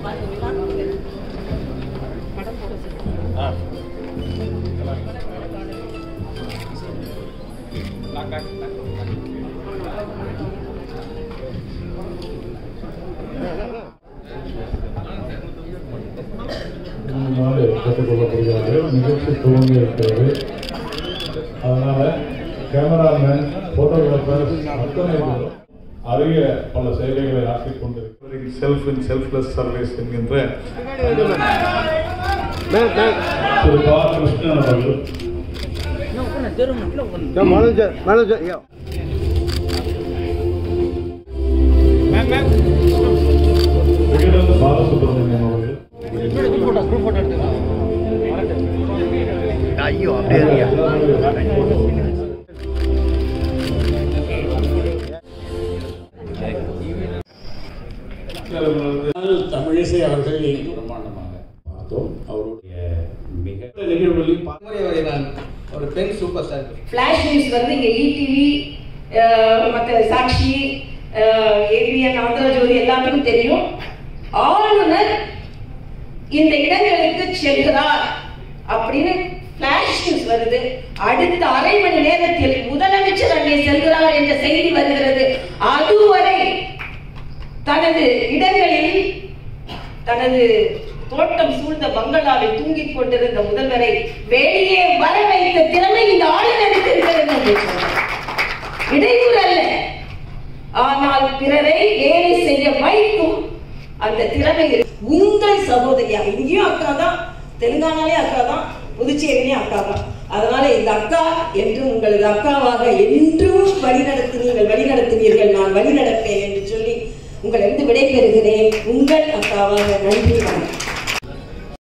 முன்னாடி கற்றுக்கொள்ளப்படுகிறார்கள் நிகழ்ச்சி துவங்கி இருக்கிறது அதனால கேமராமேன் போட்டோகிராஃபர்ஸ் அத்தனை பேரும் அரிய பல சேவைகளை ஆற்றிக் கொண்டிருக்கிறது செல்ஃப் இன் செல்ஃப்லெஸ் சர்வீஸ் என்கின்ற திரு பா கிருஷ்ணன் அவர்கள் மேனேஜர் மேனேஜர் யா விகடன் பாலசுப்ரமணியம் அவர்கள் ஐயோ அப்படியே இருக்கியா தமிழிசை அவர்களை பிரம்மாண்டமாக பார்த்தோம் அவருடைய மிக நிகழ்வுகளையும் பார்த்து முறை வரை நான் ஒரு பெண் சூப்பர் ஸ்டார் ஃபிளாஷ் நியூஸ் வந்து இங்க இடிவி மற்ற சாட்சி ஏபிஎன் ஆந்திரஜோதி எல்லாத்துக்கும் தெரியும் ஆளுநர் இந்த இடங்களுக்கு செல்கிறார் அப்படின்னு ஃபிளாஷ் நியூஸ் வருது அடுத்த அரை மணி நேரத்தில் முதலமைச்சர் அங்கே செல்கிறார் என்ற செய்தி வருகிறது அதுவரை தனது இடங்களில் தனது தோட்டம் சூழ்ந்த பங்களாவில் தூங்கிக் கொண்டிருந்த முதல்வரை வெளியே வர வைத்த திறமை இந்த ஆளுநருக்கு இருக்கிறது என்று சொன்னார். இடையூறு அல்ல ஆனால் பிறரை வேலை செய்ய வைக்கும் அந்த திறமை இருக்கு. உங்கள் சகோதரியா இங்கேயும் அக்கா தான் தெலுங்கானாலே அக்கா தான் புதுச்சேரியிலே அக்கா தான் அதனால இந்த அக்கா என்று உங்களது அக்காவாக என்றும் வழிநடத்தி நீங்கள் வழிநடத்துவீர்கள் நான் வழிநடப்பேன் என்று சொல்லி உங்களிடம் விடைபெறுகிறேன் உங்கள் அக்காவாக நன்றி வணக்கம்